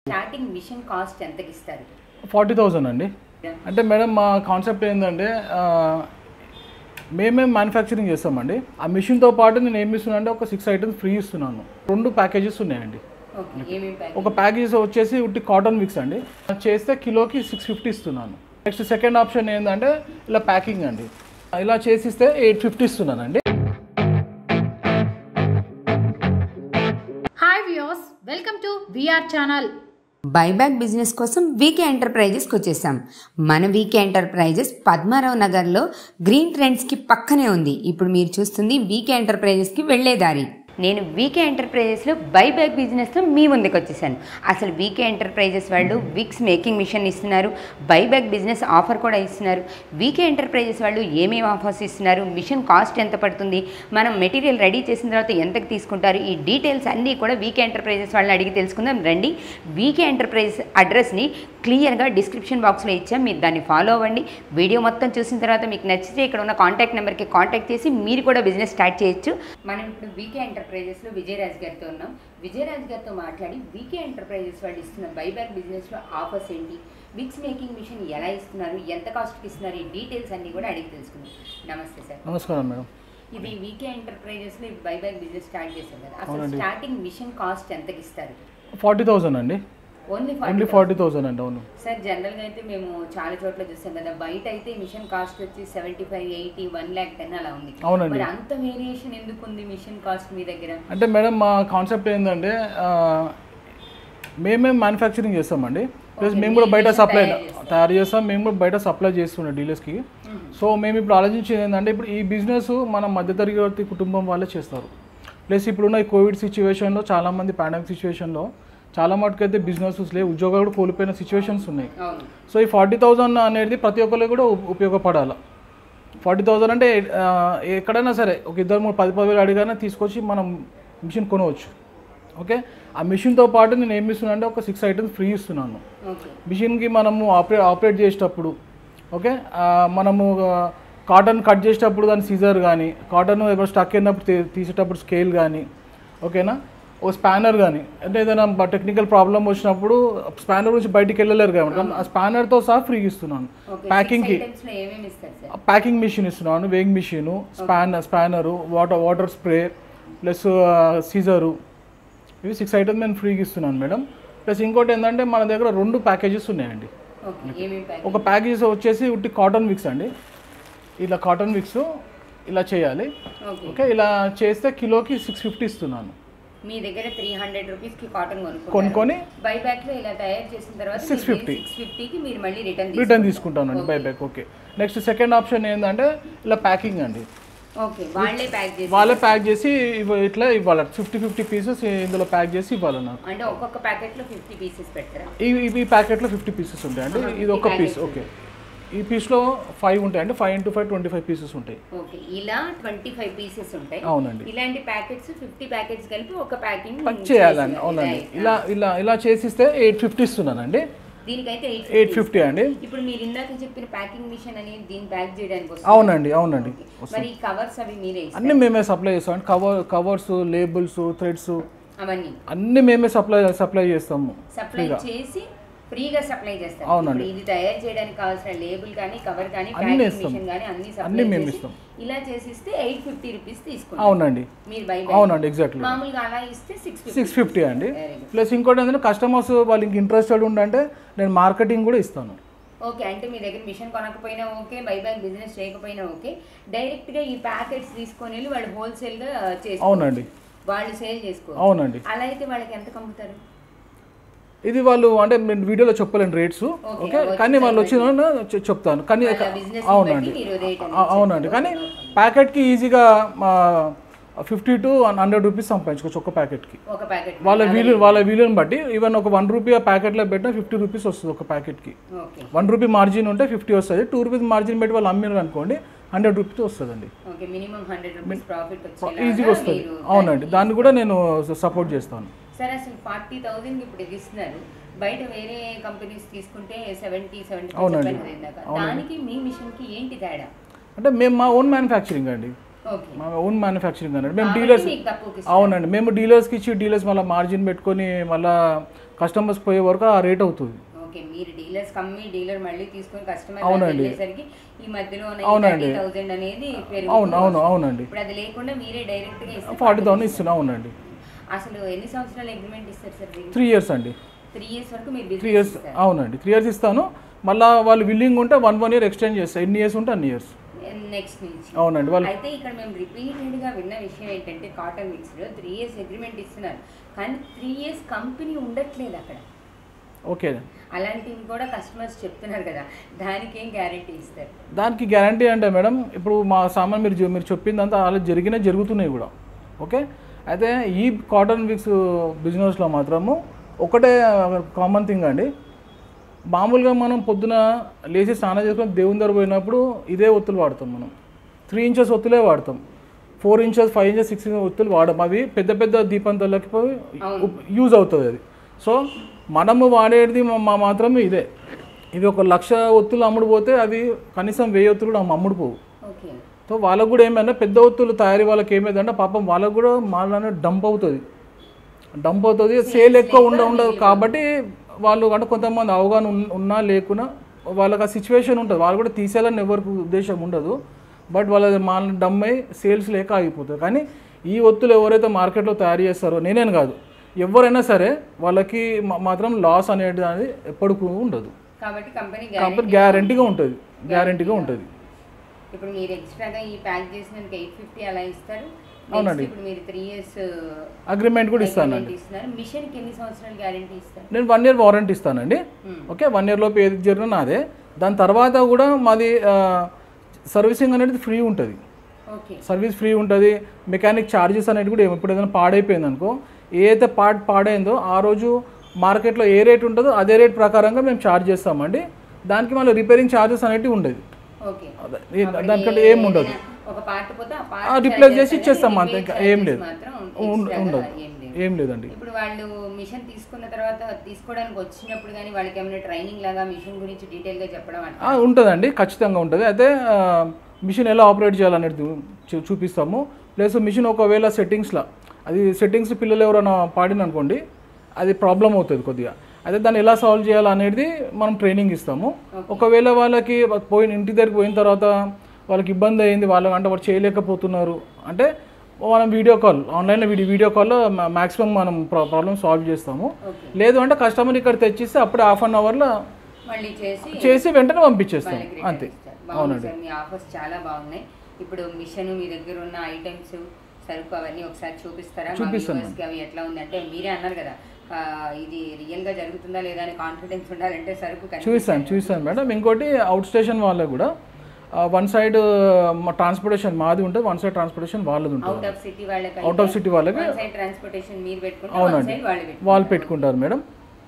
Starting machine cost ఎంతకి ఇస్తారు forty thousand అండి అంటే మేడం మా కాన్సెప్ట్ ఏంటంటే ఆ, మేమే మ్యానుఫ్యాక్చరింగ్ చేస్తామండి ఆ మిషన్తో పాటు నేను ఏమి ఇస్తున్నాను అంటే ఒక సిక్స్ ఐటమ్స్ ఫ్రీ ఇస్తున్నాను రెండు ప్యాకేజెస్ ఉన్నాయండి ఓకే ఏమేమి ప్యాక్ ఒక ప్యాకేజ్ వచ్చేసి ఉట్టి కాటన్ మిక్స్ అండి చేస్తే కిలోకి సిక్స్ ఫిఫ్టీ ఇస్తున్నాను నెక్స్ట్ సెకండ్ ఆప్షన్ ఏంటంటే ఇలా ప్యాకింగ్ అండి ఇలా చేసిస్తే ఎయిట్ ఫిఫ్టీ ఇస్తున్నానండి hi views welcome to VR channel buyback business కోసం వీకే ఎంటర్ప్రైజెస్కి వచ్చేసాం మన వీకే ఎంటర్ప్రైజెస్ పద్మారావు నగర్లో గ్రీన్ ట్రెండ్స్కి పక్కనే ఉంది ఇప్పుడు మీరు చూస్తుంది వీకే ఎంటర్ప్రైజెస్కి వెళ్ళే దారి నేను వీకే ఎంటర్ప్రైజెస్లో బైబ్యాక్ బిజినెస్లో మీ ముందుకు వచ్చేసాను అసలు వీకే ఎంటర్ప్రైజెస్ వాళ్ళు విక్స్ మేకింగ్ మిషన్ ఇస్తున్నారు బైబ్యాక్ బిజినెస్ ఆఫర్ కూడా ఇస్తున్నారు వీకే ఎంటర్ప్రైజెస్ వాళ్ళు ఏమేమి ఆఫర్స్ ఇస్తున్నారు మిషన్ కాస్ట్ ఎంత పడుతుంది మనం మెటీరియల్ రెడీ చేసిన తర్వాత ఎంతకు తీసుకుంటారు ఈ డీటెయిల్స్ అన్నీ కూడా వీకే ఎంటర్ప్రైజెస్ వాళ్ళని అడిగి తెలుసుకుందాం రండి వీకే ఎంటర్ప్రైజెస్ అడ్రస్ని క్లియర్గా డిస్క్రిప్షన్ బాక్స్లో ఇచ్చాం మీరు దాన్ని ఫాలో అవ్వండి వీడియో మొత్తం చూసిన తర్వాత మీకు నచ్చితే ఇక్కడ ఉన్న కాంటాక్ట్ నెంబర్కి కాంటాక్ట్ చేసి మీరు కూడా బిజినెస్ స్టార్ట్ చేయొచ్చు మనం ఇప్పుడు వీకే ఎంటర్ప్రైజెస్లో విజయరాజ్ గారితో ఉన్నాం విజయరాజ్ గారితో మాట్లాడి వీకే ఎంటర్ప్రైజెస్ వాళ్ళు ఇస్తున్న బైబ్యాక్ బిజినెస్లో ఆఫర్స్ ఏంటి విక్స్ మేకింగ్ మిషన్ ఎలా ఇస్తున్నారు ఎంత కాస్ట్కి ఇస్తున్నారు ఈ డీటెయిల్స్ అన్నీ కూడా అడిగి తెలుసుకుందాం నమస్తే సార్ నమస్కారం మేడం ఇది వీకే ఎంటర్ప్రైజెస్లో బైబ్యాక్ బిజినెస్ స్టార్ట్ చేశారు కదా అసలు అవునండి. స్టార్టింగ్ మిషన్ కాస్ట్ ఎంతకి ఇస్తారు ఫార్టీ థౌజండ్ అండి ఓన్లీ ఓన్లీ ఫార్టీ థౌజండ్ అండి అవును సార్ జనరల్గా అయితే మేము చాలా చోట్ల చూస్తాం కదా బయట అయితే మిషన్ కాస్ట్ వచ్చి seventy five eighty one lakh ten అలా ఉంది అవునండి. మరి అంత వేరియేషన్ ఎందుకు ఉంది మిషన్ కాస్ట్ మీ దగ్గర అంటే మేడం మా కాన్సెప్ట్ ఏంటంటే ఆ, మేమే మ్యానుఫ్యాక్చరింగ్ చేస్తామండి ప్లస్ Okay, మేము కూడా మీ బయట machine సప్లై తయారు చేస్తారు. తయారు చేస్తాం మేము కూడా బయట సప్లై చేస్తున్నాం డీలర్స్కి సో మేము ఇప్పుడు ఆలోచించేది ఏంటంటే ఇప్పుడు ఈ బిజినెస్ మన మధ్యతరగతి కుటుంబం వాళ్ళే చేస్తారు ప్లస్ ఇప్పుడున్న ఈ కోవిడ్ సిచ్యువేషన్లో చాలామంది పాండమిక్ సిచ్యువేషన్లో చాలా మటుకు అయితే బిజినెసెస్ లేవు ఉద్యోగాలు కూడా కోల్పోయిన సిచ్యువేషన్స్ ఉన్నాయి అవును సో ఈ ఫార్టీ థౌజండ్ అనేది ప్రతి ఒక్కరికి కూడా ఉ- ఉపయోగపడాలి ఫార్టీ థౌజండ్ అంటే ఆ, ఎక్కడైనా సరే ఒక ఇద్దరు మూడు పది పదివేలు అడిగానే తీసుకొచ్చి మనం మిషన్ కొనవచ్చు ఓకే ఆ మిషన్తో పాటు నేను ఏమి ఇస్తున్నాను అంటే ఒక సిక్స్ ఐటమ్స్ ఫ్రీ ఇస్తున్నాను ఓకే మిషన్కి మనము ఆపరేట్ ఆపరేట్ చేసేటప్పుడు ఓకే ఆ, మనము కాటన్ కట్ చేసేటప్పుడు దాని సీజర్ కానీ కాటన్ ఏమైనా స్టక్ అయినప్పుడు తీ- తీసేటప్పుడు స్కేల్ కానీ ఓకేనా ఓ స్పానర్ కానీ అంటే ఏదైనా టెక్నికల్ ప్రాబ్లం వచ్చినప్పుడు స్పానర్ నుంచి బయటికి వెళ్ళలేరు కాబట్టి ఆ స్పానర్తో సహా ఫ్రీ ఇస్తున్నాను ఓకే ప్యాకింగ్కి ఐటమ్స్ లో ఏమేమి ఇస్తారు సార్ ప్యాకింగ్ మిషన్ ఇస్తున్నాను weighing machine span spanner water water spray plus scissor ఇవి సిక్స్ ఐటమ్స్ నేను ఫ్రీగా ఇస్తున్నాను మేడం ప్లస్ ఇంకోటి ఏంటంటే మన దగ్గర రెండు ప్యాకేజెస్ ఉన్నాయండి ఓకే ఏమేమి ప్యాక్ ఒక ప్యాకేజ్ వచ్చేసి ఉట్టి కాటన్ విక్స్ అండి ఇలా కాటన్ విక్స్ ఇలా చేయాలి ఓకే ఓకే ఇలా చేస్తే కిలోకి సిక్స్ ఫిఫ్టీ ఇస్తున్నాను మీ దగ్గర త్రీ హండ్రెడ్ రూపీస్ కి కాటన్ కొనుక్కొని బైబ్యాక్ లో ఇలా తయారు చేసిన తర్వాత 650. సిక్స్ ఫిఫ్టీకి మీరు మళ్ళీ రిటర్న్ రిటర్న్ తీసుకుంటానండి buy back okay next second option ఏంటంటే ఇలా ప్యాకింగ్ అండి ఓకే వాళ్ళే ప్యాక్ చేసి వాళ్ళే ప్యాక్ చేసి ఇవ్వ- ఇట్లా ఇవ్వాలి ఫిఫ్టీ ఫిఫ్టీ పీసెస్ ఇందులో ప్యాక్ చేసి ఇవ్వాలి నాకు అంటే ఒక్కొక్క ప్యాకెట్ లో ఫిఫ్టీ పీసెస్ పెడతారా ఈ ఈ ప్యాకెట్లో ఫిఫ్టీ పీసెస్ ఉంటాయండి ఆహా, ఇది ఒక ఈ పీస్ packets. ఓకే ఈ పీస్లో ఫైవ్ ఉంటాయండి five into five twenty five pieces ఉంటాయి ఓకే ఇలా ట్వంటీ ఫైవ్ పీసెస్ ఉంటాయి అవునండి. ఇలాంటి ప్యాకెట్స్ ఫిఫ్టీ ప్యాకెట్స్ కలిపి ఒక ప్యాకింగ్ పక్ చేయాలండి అవునండి ఇలా ఇలా ఇలా చేసిస్తే ఎయిట్ ఫిఫ్టీ ఇస్తున్నానండి దీనికైతే ఎయిట్ ఫిఫ్టీ అండి ఇప్పుడు మీరు ఇందాక చెప్పిన ప్యాకింగ్ మిషన్ అనేది దీన్ని ప్యాక్ చేయడానికి వస్తుంది అవునండి అవునండి మరి కవర్స్ అవి మీరే ఇస్తారు అన్నీ మేమే సప్లై చేస్తాం కవర్ కవర్స్ లేబుల్స్ థ్రెడ్స్ అవన్నీ అన్నీ మేమే సప్లై సప్లై చేస్తాము సప్లై ఫ్రీగా చేసి ఫ్రీగా సప్లై చేస్తారు అవునండి. ఇప్పుడు ఇది తయారు చేయడానికి కావాల్సిన లేబుల్ కానీ కవర్ కానీ అన్నీ ప్యాకింగ్ ఇస్తాం. మిషన్ కానీ అన్ని అన్నీ సప్లై మేము చేసి ఇస్తాం. ఇలా చేసిస్తే ఎయిట్ ఫిఫ్టీ రూపీస్ తీసుకుంటాం అవునండి మీరు బై అవునండి ఎగ్జాక్ట్లీ మామూలుగా అలా ఇస్తే సిక్స్ సిక్స్ ఫిఫ్టీ అండి Very good. ప్లస్ ఇంకోటి ఏంటంటే కస్టమర్స్ వాళ్ళకి ఇంట్రెస్టెడ్ ఉండంటే నేను మార్కెటింగ్ కూడా ఇస్తాను ఓకే అంటే మీ దగ్గర మిషన్ కొనకపోయినా ఓకే బైబ్యాక్ బిజినెస్ చేయకపోయినా ఓకే డైరెక్ట్ గా ఈ ప్యాకెట్స్ తీసుకొని వెళ్ళి వాళ్ళు హోల్సేల్ గా చేసుకో అవునండి వాళ్ళు సేల్ చేసుకో అవునండి అలా అయితే వాళ్ళకి ఎంత కమ్ముతారు ఇది వాళ్ళు అంటే నేను వీడియోలో చెప్పలేను రేట్స్ ఓకే వచ్చి కానీ వాళ్ళు వచ్చిన చె- చెప్తాను కానీ వాళ్ళ business ని అవునండి బట్టి మీరు rate అనేది ఆ- అవునండి కానీ ప్యాకెట్కి ఈజీగా ఫిఫ్టీ టు హండ్రెడ్ రూపీస్ సంపాదించుకోవచ్చు ఒక ప్యాకెట్కి ఒక ప్యాకెట్ వాళ్ళ వీలు వాళ్ళ వీలుని బట్టి ఈవెన్ ఒక వన్ రూపీ ఆ ప్యాకెట్లో పెట్టినా ఫిఫ్టీ రూపీస్ వస్తుంది ఒక ప్యాకెట్కి ఓకే వన్ రూపీ మార్జిన్ ఉంటే ఫిఫ్టీ వస్తుంది టూ రూపీస్ మార్జిన్ పెట్టి వాళ్ళు అమ్మినారు అనుకోండి హండ్రెడ్ రూపీస్ వస్తుందండి okay minimum hundred rupees profit ఈజీగా వస్తుంది అవునండి దాన్ని కూడా నేను సపోర్ట్ చేస్తాను సరే అసలు ఫార్టీ థౌసండ్ ఇప్పుడు ఇది ఇస్తున్నారు బయట వేరే కంపెనీస్ తీసుకుంటే సెవెంటీ సెవెంటీ అవునండి. దానికి మీ మిషన్ కి ఏంటి తేడా అంటే మేము మా ఓన్ మ్యానుఫ్యాక్చరింగ్ అండి ఓకే మా ఓన్ మ్యానుఫ్యాక్చరింగ్ అన్నట్టు మేము కాబట్టి డీలర్స్ మీకు తక్కువకి అవునండి మేము డీలర్స్కి ఇచ్చి డీలర్స్ మళ్ళీ మార్జిన్ పెట్టుకొని మళ్ళీ కస్టమర్స్ పోయే వరకు ఆ రేట్ అవుతుంది ఓకే మీరు డీలర్స్ కమ్మి డీలర్ మళ్ళీ తీసుకొని కస్టమర్ అవునండి. వెళ్ళేసరికి ఈ మధ్యలో అవునండి. థౌసండ్ అనేది అవును పెరుగుతుంది అవును అవునండి ఇప్పుడు అది లేకుండా మీరే డైరెక్ట్ గా ఇస్తే ఫార్టీ థౌసండ్ ఇస్తున్నాం అవునండి అసలు ఎన్ని సంవత్సరాలు అగ్రిమెంట్ ఇస్తారు సార్ త్రీ ఇయర్స్ అండి త్రీ ఇయర్స్ వరకు మీరు త్రీ బిజినెస్ ఇయర్స్ అవునండి త్రీ ఇయర్స్ ఇస్తాను మళ్ళీ వాళ్ళు విల్లింగ్ ఉంటే వన్ వన్ ఇయర్ ఎక్స్టెండ్ చేస్తాను ఎన్ని ఇయర్స్ ఉంటే అన్ని ఇయర్స్ నెక్స్ట్ నుంచి అవునండి వాళ్ళు అయితే ఇక్కడ మేము రిపీటెడ్ గా విన్న విషయం ఏంటంటే కాటన్ మిక్స్ లో త్రీ ఇయర్స్ అగ్రిమెంట్ ఇస్తున్నారు కానీ త్రీ ఇయర్స్ కంపెనీ ఉండట్లేదు అక్కడ ఓకే అలాంటివి కూడా కస్టమర్స్ చెప్తున్నారు కదా దానికి ఏం గ్యారెంటీ ఇస్తారు దానికి గ్యారంటీ అంటే మేడం ఇప్పుడు మా సామాన్ మీరు చె- మీరు చెప్పిందంతా అలా జరిగినా జరుగుతున్నాయి కూడా ఓకే అయితే ఈ కాటన్ విక్స్ బిజినెస్లో మాత్రము ఒకటే కామన్ థింగ్ అండి మామూలుగా మనం పొద్దున లేచి స్నానం చేసుకొని దేవుని దగ్గర పోయినప్పుడు ఇదే ఒత్తులు వాడతాం మనం త్రీ ఇంచెస్ ఒత్తులే వాడతాం four inches five inches six inches ఒత్తులు వాడడం అవి పెద్ద పెద్ద దీపంతలకి పోయి యూజ్ అవుతుంది అది సో మనము వాడేది మా మా మాత్రం ఇదే ఇవి ఒక లక్ష ఒత్తులు అమ్ముడు పోతే అవి కనీసం వెయ్యి ఒత్తులు కూడా అమ్ముడు పోవు ఓకే సో వాళ్ళకు కూడా ఏమైనా పెద్ద ఒత్తులు తయారీ వాళ్ళకి ఏమైందంటే పాపం వాళ్ళకు కూడా మాలనే డంప్ అవుతుంది డంప్ అవుతుంది సేల్ ఎక్కువ ఉండ ఉండదు కాబట్టి వాళ్ళు అంటే కొంతమంది అవగాహన ఉన్- ఉన్నా లేకున్నా వాళ్ళకి ఆ సిచ్యువేషన్ ఉంటుంది వాళ్ళు కూడా తీసేయాలని ఎవరికి ఉద్దేశం ఉండదు బట్ వాళ్ళ మాల్ డమ్ అయి సేల్స్ లేక ఆగిపోతుంది కానీ ఈ ఒత్తులు ఎవరైతే మార్కెట్లో తయారు చేస్తారో నేనేం కాదు ఎవరైనా సరే వాళ్ళకి మా- మాత్రం లాస్ అనేది అనేది ఎప్పటికూ ఉండదు కాబట్టి కంపెనీ కాబట్టి గ్యారంటీగా ఉంటుంది గ్యారంటీగా ఉంటుంది ఇప్పుడు మీరు ఎక్స్ట్రాగా ఈ ప్యాక్ చేసినందుకు ఎయిట్ ఫిఫ్టీ అలా ఇస్తారు Next అవునండి. ఇప్పుడు మీరు త్రీ ఇయర్స్ అగ్రిమెంట్ కూడా ఇస్తానండి ఇస్తున్నారు మిషన్ కి ఎన్ని సంవత్సరాలు గ్యారంటీ ఇస్తారు నేను వన్ ఇయర్ వారంటీ ఇస్తానండి ఓకే వన్ ఇయర్ లోపు ఏది జరిగినా నాదే దాని తర్వాత కూడా మాది సర్వీసింగ్ అనేది ఫ్రీ ఉంటుంది ఓకే సర్వీస్ ఫ్రీ ఉంటుంది మెకానిక్ ఛార్జెస్ అనేది కూడా ఏం- ఇప్పుడు ఏదైనా పాడైపోయింది అనుకో ఏదైతే పార్ట్ పాడైందో ఆ రోజు మార్కెట్లో ఏ రేట్ ఉంటుందో అదే రేట్ ప్రకారంగా మేము ఛార్జ్ చేస్తామండి దానికి మళ్ళీ రిపేరింగ్ ఛార్జెస్ అనేవి ఉండదు ఓకే అదే, ఏ- దానికంటే ఏం ఉండదు ఒక పార్ట్ పోతే ఆ ఆ, పార్ట్ రిప్లేస్ చేసి ఇచ్చేస్తాం అంతే ఇంకా ఏం లేదు మాత్రం ఉం- extra గా ఉండదు ఏం లేదు ఏం లేదండి ఇప్పుడు వాళ్ళు మిషన్ తీసుకున్న తర్వాత తీసుకోవడానికి వచ్చినప్పుడు కానీ వాళ్ళకి ఏమైనా ట్రైనింగ్ లాగా మిషన్ గురించి డీటెయిల్ గా చెప్పడం అంటే ఆ, ఉంటుందండి ఖచ్చితంగా ఉంటుంది అయితే ఆ, మిషన్ ఎలా ఆపరేట్ చేయాలనేది చూ- చూపిస్తాము ప్లస్ మిషన్ ఒకవేళ సెట్టింగ్స్లో అది సెట్టింగ్స్ పిల్లలు ఎవరైనా పాడిన అనుకోండి అది ప్రాబ్లం అవుతుంది కొద్దిగా అయితే దాన్ని ఎలా సాల్వ్ చేయాలనేది మనం ట్రైనింగ్ ఇస్తాము ఒకవేళ వాళ్ళకి పోయిన ఇంటి దగ్గరికి పోయిన తర్వాత వాళ్ళకి ఇబ్బంది అయింది వాళ్ళకి అంటే వాళ్ళు చేయలేకపోతున్నారు అంటే మనం వీడియో కాల్ ఆన్లైన్లో వీడియో వీడియో కాల్లో మ్యాక్సిమం మనం ప్రాబ్లమ్ సాల్వ్ చేస్తాము లేదు అంటే కస్టమర్ ఇక్కడ తెచ్చిస్తే అప్పుడే హాఫ్ అన్ అవర్లో మళ్ళీ చేసి చేసి వెంటనే పంపించేస్తాం వాళ్ళకి return అంతే ఇస్తారు. బాగుంది సార్ మీ ఆఫర్స్ చాలా బాగున్నాయి ఇప్పుడు మిషన్ మీ దగ్గర ఉన్న ఐటమ్స్ సరుకు అవన్నీ ఒకసారి చూపిస్తారా మా చూపిస్తాను. viewers కి అవి ఎట్లా ఉంది అంటే మీరే అన్నారు కదా ఆ, ఇది రియల్ గా జరుగుతుందా లేదా అని కాన్ఫిడెన్స్ ఉండాలంటే సరుకు చూసాను చూసాను మేడం ఇంకోటి అవుట్ స్టేషన్ వాళ్ళకి కూడా వన్ సైడ్ మా ట్రాన్స్పోర్టేషన్ మాది ఉంటుంది వన్ సైడ్ ట్రాన్స్పోర్టేషన్ వాళ్ళది అవుట్ ఉంటుంది ఆఫ్ సిటీ వాళ్ళకి అవుట్ ఆఫ్ సిటీ వాళ్ళకి సైడ్ ట్రాన్స్పోర్టేషన్ మీరు పెట్టుకుంటే అవునండి సైడ్ వాళ్ళు పెట్టుకుంటారు. వాళ్ళు పెట్టుకుంటారు మేడం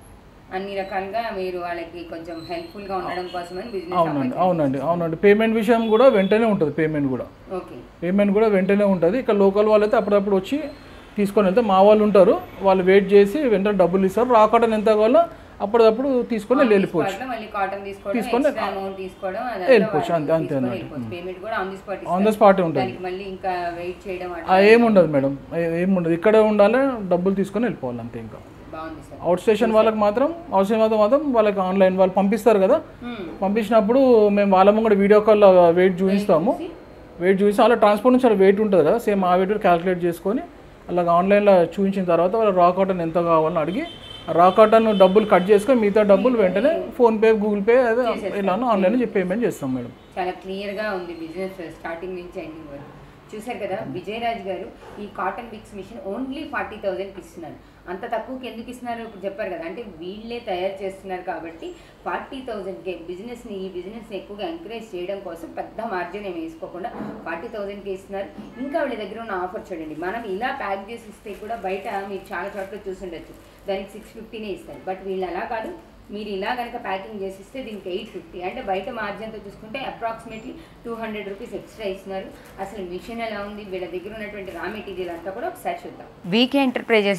అన్ని రకాలుగా మీరు వాళ్ళకి కొంచెం హెల్ప్ఫుల్ గా ఉండడం కోసమని బిజినెస్ అవునండి అవునండి అవునండి పేమెంట్ విషయం కూడా వెంటనే ఉంటుంది పేమెంట్ కూడా ఓకే పేమెంట్ కూడా వెంటనే ఉంటుంది ఇక్కడ లోకల్ వాళ్ళైతే అప్పుడప్పుడు వచ్చి తీసుకొని వెళ్తే మా వాళ్ళు ఉంటారు వాళ్ళు వెయిట్ చేసి వెంటనే డబ్బులు ఇస్తారు రాకటం ఎంత కావాలో అప్పుడప్పుడు తీసుకొని వెళ్ళి వెళ్ళిపోవచ్చు స్పాట్ లో మళ్ళీ కాటన్ తీసుకోవడం తీసుకొని ఎక్స్ట్రా అమౌంట్ తీసుకోవడం వెళ్ళిపోవచ్చు, అంతే- అంతే అన్నమాట. పేమెంట్ కూడా on the spot on the spot ఉంటుంది దానికి మళ్ళీ ఇంకా వెయిట్ చేయడం ఆ, అట్లా ఏముండదు మేడం ఏ- ఏముండదు ఇక్కడ ఉండాలి డబ్బులు తీసుకొని వెళ్ళిపోవాలి అంతే ఇంకా బాగుంది సార్ అవుట్ స్టేషన్ వాళ్ళకి మాత్రం అవుట్ స్టేషన్ వాళ్ళకి మాత్రం వాళ్ళకి ఆన్లైన్ వాళ్ళు పంపిస్తారు కదా పంపించినప్పుడు మేము వాళ్ళ ముంగడ వీడియో కాల్ వెయిట్ చూపిస్తాము వెయిట్ చూసి అలా ట్రాన్స్పోర్ట్ నుంచి అలా వెయిట్ ఉంటుంది కదా సేమ్ ఆ వెయిట్ క్యాలిక్యులేట్ చేసుకొని అలాగ ఆన్లైన్లో చూపించిన తర్వాత వాళ్ళు రా కాటన్ ఎంత కావాలని అడిగి రా కాటన్ డబ్బులు కట్ చేసుకొని మిగతా డబ్బులు వెంటనే ఫోన్పే గూగుల్ పే అదే ఇలానో ఆన్లైన్ పేమెంట్ చేస్తాం మేడం చాలా క్లియర్ గా ఉంది బిజినెస్ స్టార్టింగ్ నుంచి ఎండింగ్ వరకు చూశారు కదా విజయరాజ్ గారు ఈ cotton mix machine only forty థౌజండ్కి ఇస్తున్నారు అంత తక్కువకి ఎందుకు ఇస్తున్నారు ఇప్పుడు చెప్పారు కదా అంటే వీళ్ళే తయారు చేస్తున్నారు కాబట్టి ఫార్టీ థౌజండ్కే బిజినెస్ని ఈ బిజినెస్ని ఎక్కువగా ఎంకరేజ్ చేయడం కోసం పెద్ద మార్జిన్ ఏమి వేసుకోకుండా ఫార్టీ థౌజండ్కి ఇస్తున్నారు ఇంకా వీళ్ళ దగ్గర ఉన్న ఆఫర్ చూడండి మనం ఇలా ప్యాక్ చేసి ఇస్తే కూడా బయట మీరు చాలా చోట్ల చూసుండొచ్చు దానికి సిక్స్ ఫిఫ్టీనే ఇస్తారు బట్ వీళ్ళు అలా కాదు మీరు ఇలా కనుక ప్యాకింగ్ చేసి ఇస్తే దీనికి ఎయిట్ ఫిఫ్టీ అంటే బయట మార్జిన్తో చూసుకుంటే approximately two hundred rupees extra ఇస్తున్నారు అసలు మిషన్ ఎలా ఉంది వీళ్ళ దగ్గర ఉన్నటువంటి రా మెటీరియల్ అంతా కూడా ఒకసారి చూద్దాం వీకే ఎంటర్ప్రైజెస్లో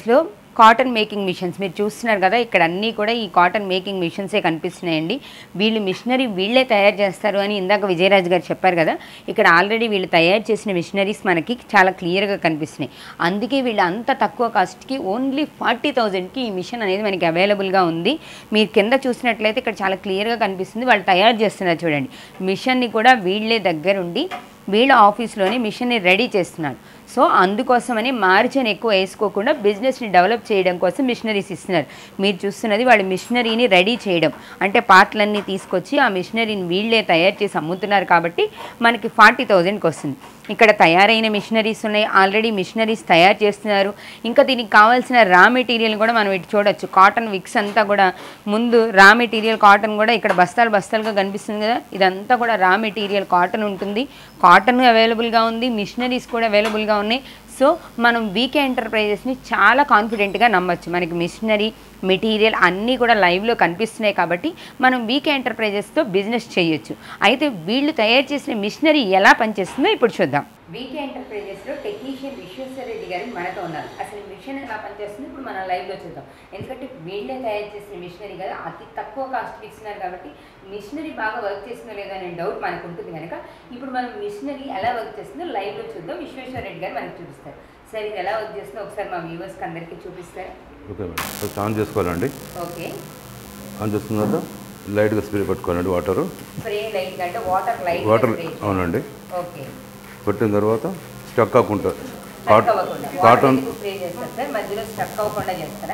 కాటన్ మేకింగ్ మిషన్స్ మీరు చూస్తున్నారు కదా ఇక్కడ అన్నీ కూడా ఈ కాటన్ మేకింగ్ మిషన్సే కనిపిస్తున్నాయండి వీళ్ళు మిషనరీ వీళ్ళే తయారు చేస్తారు అని ఇందాక విజయరాజు గారు చెప్పారు కదా ఇక్కడ ఆల్రెడీ వీళ్ళు తయారు చేసిన మిషనరీస్ మనకి చాలా క్లియర్గా కనిపిస్తున్నాయి అందుకే వీళ్ళు అంత తక్కువ కాస్ట్కి ఓన్లీ ఫార్టీ థౌజండ్కి ఈ మిషన్ అనేది మనకి అవైలబుల్గా ఉంది మీరు కింద చూసినట్లయితే ఇక్కడ చాలా క్లియర్గా కనిపిస్తుంది వాళ్ళు తయారు చేస్తున్నారు చూడండి మిషన్ని కూడా వీళ్ళే దగ్గరుండి వీళ్ళ ఆఫీస్లోనే మిషన్ని రెడీ చేస్తున్నారు సో అందుకోసమని మార్జిన్ ఎక్కువ వేసుకోకుండా బిజినెస్ని డెవలప్ చేయడం కోసం మిషనరీస్ ఇస్తున్నారు మీరు చూస్తున్నది వాళ్ళు మిషనరీని రెడీ చేయడం అంటే పార్ట్లన్నీ తీసుకొచ్చి ఆ మిషనరీని వీళ్ళే తయారు చేసి అమ్ముతున్నారు కాబట్టి మనకి ఫార్టీ థౌజండ్కి వస్తుంది ఇక్కడ తయారైన మిషనరీస్ ఉన్నాయి ఆల్రెడీ మిషనరీస్ తయారు చేస్తున్నారు ఇంకా దీనికి కావాల్సిన రా మెటీరియల్ కూడా మనం ఇటు చూడొచ్చు కాటన్ విక్స్ అంతా కూడా ముందు రా మెటీరియల్ కాటన్ కూడా ఇక్కడ బస్తాలు బస్తాలుగా కనిపిస్తుంది కదా ఇదంతా కూడా రా మెటీరియల్ కాటన్ ఉంటుంది కాటన్ అవైలబుల్గా ఉంది మిషనరీస్ కూడా అవైలబుల్గా ఉన్నాయి సో మనం వీకే ఎంటర్ప్రైజెస్ని చాలా కాన్ఫిడెంట్గా నమ్మొచ్చు మనకి మిషనరీ మెటీరియల్ అన్నీ కూడా లైవ్లో కనిపిస్తున్నాయి కాబట్టి మనం వీకే ఎంటర్ప్రైజెస్తో బిజినెస్ చేయొచ్చు అయితే వీళ్ళు తయారు చేసిన మిషనరీ ఎలా పనిచేస్తుందో ఇప్పుడు చూద్దాం వీకే ఎంటర్ప్రైజెస్లో టెక్నీషియన్ విశ్వేశ్వర రెడ్డి గారు మనతో ఉన్నారు అసలు మిషన్ ఎలా పనిచేస్తుంది ఇప్పుడు మనం లైవ్లో చూద్దాం ఎందుకంటే వీళ్ళే తయారు చేసిన మిషనరీ కదా అతి తక్కువ కాస్ట్కి ఇస్తున్నారు కాబట్టి మిషనరీ బాగా వర్క్ చేస్తుందో లేదో అనే డౌట్ మనకు ఉంటుంది కనుక ఇప్పుడు మనం మిషనరీ ఎలా వర్క్ చేస్తుందో లైవ్లో చూద్దాం విశ్వేశ్వర రెడ్డి గారు మనకు చూపిస్తారు సరే ఇది ఎలా వర్క్ చేస్తుందో ఒకసారి మా వ్యూవర్స్కి అందరికీ చూపిస్తారు ఓకే మేడం ఫస్ట్ ఆన్ చేసుకోవాలండి ఓకే ఆన్ చేసుకున్న తర్వాత లైట్గా స్ప్రే పెట్టుకోవాలండి వాటరు స్ప్రే లైట్ అంటే వాటర్ లైట్ వాటర్ అవునండి ఓకే పెట్టిన తర్వాత స్టక్ అవ్వకుండా స్టక్ అవ్వకుండా కాటన్ స్ప్రే చేస్తారు సార్ మధ్యలో స్టక్ అవ్వకుండా చేస్తారా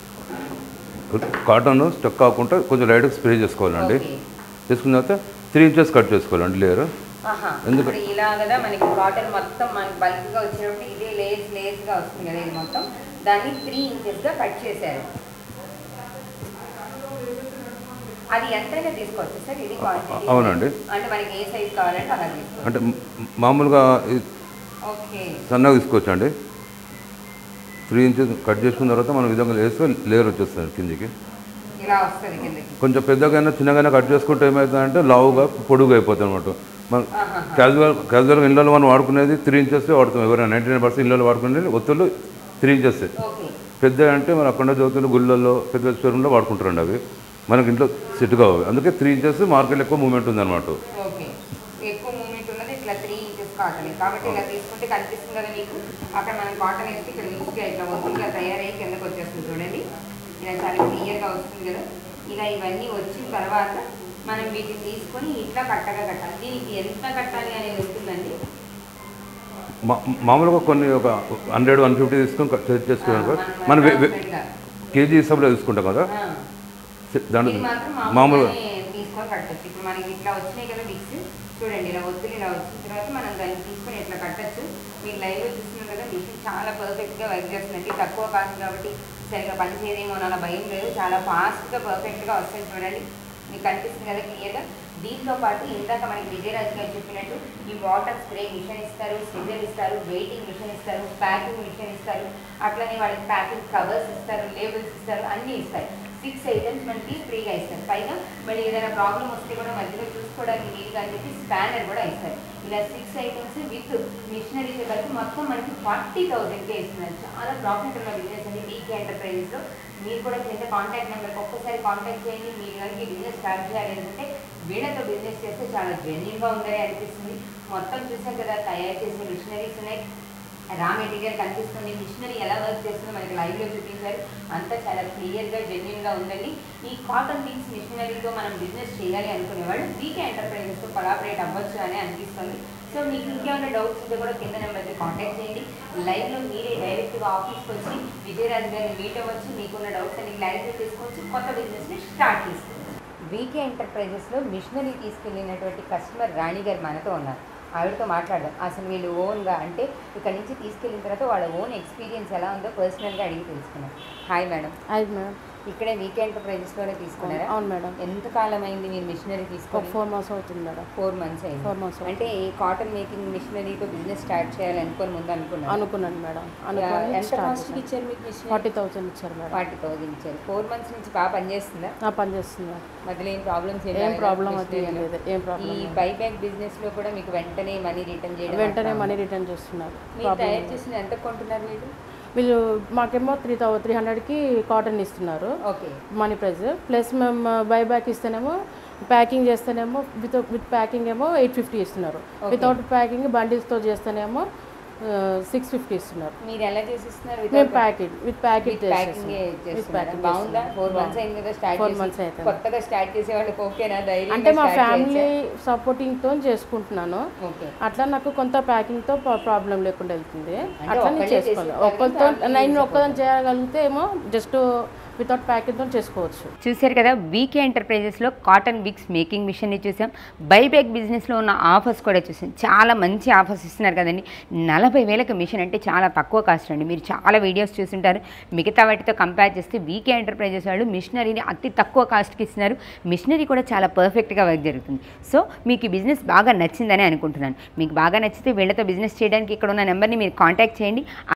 కాటన్ స్టక్ అవ్వకుండా కొంచెం లైట్గా స్ప్రే చేసుకోవాలండి ఓకే. చేసుకున్న తర్వాత త్రీ ఇంచెస్ కట్ చేసుకోవాలండి లేయర్ ఆహా ఎందుకు? ఇప్పుడు ఇలా కదా మనకి కాటన్ మొత్తం మనకి బల్క్గా వచ్చినప్పుడు ఇదే లేస్ లేస్గా వస్తుంది కదా ఇది మొత్తం దాన్ని త్రీ ఇంచెస్గా కట్ చేశారు అది ఎంతైనా తీసుకోవచ్చు సార్ ఇది క్వాంటిటీ అవునండి. అంటే మనకి ఏ సైజ్ కావాలంటే అలా తీసుకోవచ్చు అంటే మ- మామూలుగా ఇది ఓకే సన్నగా తీసుకోవచ్చండి త్రీ ఇంచెస్ కట్ చేసుకున్న తర్వాత మనం ఈ విధంగా వేస్తే లేయర్ వచ్చేస్తుంది కిందికి ఇలా వస్తుంది కిందకి కొంచెం పెద్దగానే చిన్నగానే కట్ చేసుకుంటే ఏమవుతుందంటే లావుగా పొడుగు అయిపోతుంది అనమాట మన క్యాజువల్ క్యాజువల్గా ఇళ్ళలో మనం వాడుకునేది త్రీ ఇంచెస్ వాడుతాం ఎవరైనా నైంటీ నైన్ పర్సెంట్ ఇళ్ళలో వాడుకునేది ఒత్తులు త్రీ ఇంచెస్ ఓకే పెద్ద అంటే మన అక్కడ చదువుతున్న గుళ్ళల్లో పెద్ద స్టోర్లో వాడుకుంటారండి అవి మనకి ఇంట్లో సెట్ కావు అందుకే త్రీ ఇంచెస్ మార్కెట్లో ఎక్కువ మూవ్మెంట్ ఉందన్నమాట ఓకే ఎక్కువ మూమెంట్ ఉన్నది ఇట్లా త్రీ ఇంచెస్ కాటన్ కాబట్టి ఇలా తీసుకుంటే కనిపిస్తుంది కదా మీకు అక్కడ మనం కాటన్ వేస్తే ఇక్కడ నీట్గా ఇట్లా ఒత్తుగా తయారయ్యి కిందకి వచ్చేస్తుంది చూడండి ఇలా చాలా క్లియర్గా వస్తుంది కదా ఇలా ఇవన్నీ వచ్చిన తర్వాత మనం వీటిని తీసుకొని ఇట్లా కట్టగా కట్టాలి దీనికి ఎంత కట్టాలి అనేది ఉంటుందండి మా- మామూలుగా కొన్ని ఒక హండ్రెడ్ వన్ ఫిఫ్టీ తీసుకొని కట్ చేసి చేసుకున్నాం ఆ, మనం మనం వే- వే- approximately గా. కేజీ హిసాబులో తీసుకుంటాం కదా ఆ. దాని ఇది మాత్రం మామూలుగా మామూలుగానే తీసుకొని కట్టచ్చు ఇప్పుడు మనకి ఇట్లా వచ్చినాయి కదా మిక్స్ చూడండి ఇలా ఒత్తులు ఇలా వచ్చిన తర్వాత మనం దాన్ని తీసుకొని ఇట్లా కట్టచ్చు మీరు లైవ్లో చూస్తున్నారు కదా మిషన్ చాలా పర్ఫెక్ట్గా వర్క్ చేస్తుందండి తక్కువ కాస్ట్ కాబట్టి సరిగా పని చేయదేమో అని అలా భయం లేదు చాలా ఫాస్ట్గా పర్ఫెక్ట్గా వస్తుంది చూడండి మీకు కనిపిస్తుంది కదా క్లియర్గా దీంతో పాటు ఇందాక మనకి విజయరాజు గారు చెప్పినట్టు ఈ వాటర్ స్ప్రే మిషన్ ఇస్తారు సిజర్ ఇస్తారు వెయిటింగ్ మిషన్ ఇస్తారు ప్యాకింగ్ మిషన్ ఇస్తారు అట్లనే వాళ్ళకి ప్యాకింగ్ కవర్స్ ఇస్తారు లేబుల్స్ ఇస్తారు అన్నీ ఇస్తారు సిక్స్ ఐటమ్స్ మనకి ఫ్రీగా ఇస్తారు పైగా మళ్ళీ ఏదైనా ప్రాబ్లం వస్తే కూడా మధ్యలో చూసుకోవడానికి నీట్గా అని చెప్పి స్పానర్ కూడా ఇస్తారు ఇలా సిక్స్ ఐటమ్స్ విత్ మిషనరీతో కలిపి మొత్తం మనకి ఫార్టీ థౌజండ్కే ఇస్తున్నారు చాలా ప్రాఫిట్ ఉన్న బిజినెస్ అండి వీకే ఎంటర్ప్రైజెస్లో మీరు కూడా కింద కాంటాక్ట్ నెంబర్కి ఒక్కసారి కాంటాక్ట్ చేయండి మీరు కనుక ఈ బిజినెస్ స్టార్ట్ చేయాలి అంటే వీళ్ళతో బిజినెస్ చేస్తే చాలా జెన్యున్గా ఉందని అనిపిస్తుంది మొత్తం చూసాం కదా తయారు చేసిన మిషనరీస్ ఉన్నాయి రా మెటీరియల్ కనిపిస్తుంది మిషనరీ ఎలా వర్క్ చేస్తుందో మనకి లైవ్లో చూపించారు అంతా చాలా క్లియర్గా జెన్యున్గా ఉందండి ఈ కాటన్ థింగ్స్ మిషనరీతో మనం బిజినెస్ చేయాలి అనుకునేవాళ్ళు వీకే ఎంటర్ప్రైజెస్తో కొలాబరేట్ అవ్వచ్చు అని అనిపిస్తుంది సో మీకు ఇంకేమైనా డౌట్స్ ఉంటే కూడా కింద నెంబర్కి కాంటాక్ట్ చేయండి లైవ్లో మీరే డైరెక్ట్గా ఆఫీస్కి వచ్చి విజయరాజు గారిని మీట్ అవ్వచ్చు మీకున్న డౌట్స్ అన్ని క్లారిఫై చేసుకోవచ్చు కొత్త బిజినెస్ని స్టార్ట్ చేసుకోవచ్చు వీకే ఎంటర్ప్రైజెస్లో మిషనరీ తీసుకెళ్ళినటువంటి కస్టమర్ రాణి గారు మనతో ఉన్నారు ఆవిడతో మాట్లాడదాం అసలు వీళ్ళు ఓన్గా అంటే ఇక్కడ నుంచి తీసుకెళ్ళిన తర్వాత వాళ్ళ ఓన్ ఎక్స్పీరియన్స్ ఎలా ఉందో పర్సనల్గా అడిగి తెలుసుకున్నాం హాయ్ మేడం అది మేడం ఇక్కడే వీకే ఎంటర్ప్రైజెస్లోనే తీసుకున్నారా అవును మేడం ఎంత కాలం అయింది మీరు మిషనరీ ఒక తీసుకొని ఫోర్ మంత్స్ అవుతుంది మేడం ఫోర్ మంత్స్ అయింది Four months అవుతుంది. అంటే ఈ కాటన్ మేకింగ్ మిషనరీతో బిజినెస్ స్టార్ట్ చేయాలి అనుకొని ముందు అనుకున్నాను అనుకున్నాను మేడం అనుకుని ఎంత కాస్ట్కి ఇచ్చారు మీకు మిషన్ ఫార్టీ థౌసండ్ ఇచ్చారు మేడం ఫార్టీ థౌసండ్ ఇచ్చారు ఫోర్ మంత్స్ నుంచి బాగా పనిచేస్తుందా ఆ పని చేస్తుంది మేడం. మధ్యలో ఏం ప్రాబ్లమ్స్ ఏం ప్రాబ్లం అది ఏం లేదు ఏం ప్రాబ్లం ఈ లేదు. బైబ్యాక్ బిజినెస్ లో కూడా మీకు వెంటనే మనీ రిటర్న్ చేయడం వెంటనే అట్లా మనీ ఉందా? రిటర్న్ చేస్తున్నారు మీరు ప్రాబ్లం తయారు లేదు. చేసిన ఎంత కొంటున్నారు మీరు వీళ్ళు మాకేమో త్రీ థౌ త్రీ హండ్రెడ్కి కాటన్ ఇస్తున్నారు ఓకే మనీ ప్రైస్ ప్లస్ మేము బై బ్యాక్ ఇస్తేనేమో ప్యాకింగ్ చేస్తేనేమో విత్ విత్ ప్యాకింగ్ ఏమో ఎయిట్ ఫిఫ్టీ ఇస్తున్నారు వితౌట్ ప్యాకింగ్ బండిల్స్తో చేస్తేనేమో సిక్స్ ఫిఫ్టీ ఇస్తున్నారు మీరు ఎలా చేసిస్తున్నారు మేము packet with packet with packing చేస్తున్నారా బాగుందా ఫోర్ మంత్స్ అయింది కదా స్టార్ట్ Four చేసి months అవుతుంది. కొత్తగా స్టార్ట్ చేసే వాళ్ళకి ఓకేనా ధైర్యం అంటే మా ఫ్యామిలీ సపోర్టింగ్తో చేసుకుంటున్నాను ఓకే అట్లా నాకు కొంత ప్యాకింగ్తో ప్రాబ్లం లేకుండా వెళ్తుంది అంటే అట్లా నేను ఒక్కళ్ళే చేసుకోవాలి చేసేది ఒక్కరితో family నేను ఒక్కదాన్ని చేయగలిగితే ఏమో జస్ట్ వితౌట్ ప్యాకింగ్తో చేసుకోవచ్చు చూశారు కదా వీకే ఎంటర్ప్రైజెస్లో కాటన్ విక్స్ మేకింగ్ మిషన్ని చూసాం బైబ్యాక్ బిజినెస్లో ఉన్న ఆఫర్స్ కూడా చూసాం చాలా మంచి ఆఫర్స్ ఇస్తున్నారు కదండి నలభై వేలకు మిషన్ అంటే చాలా తక్కువ కాస్ట్ అండి మీరు చాలా వీడియోస్ చూస్తుంటారు మిగతా వాటితో కంపేర్ చేస్తే వీకే ఎంటర్ప్రైజెస్ వాళ్ళు మిషనరీని అతి తక్కువ కాస్ట్కి ఇస్తున్నారు మిషనరీ కూడా చాలా పర్ఫెక్ట్గా వర్క్ జరుగుతుంది సో మీకు ఈ బిజినెస్ బాగా నచ్చిందని అనుకుంటున్నాను మీకు బాగా నచ్చితే వీళ్ళతో బిజినెస్ చేయడానికి ఇక్కడ ఉన్న నెంబర్ని మీరు కాంటాక్ట్ చేయండి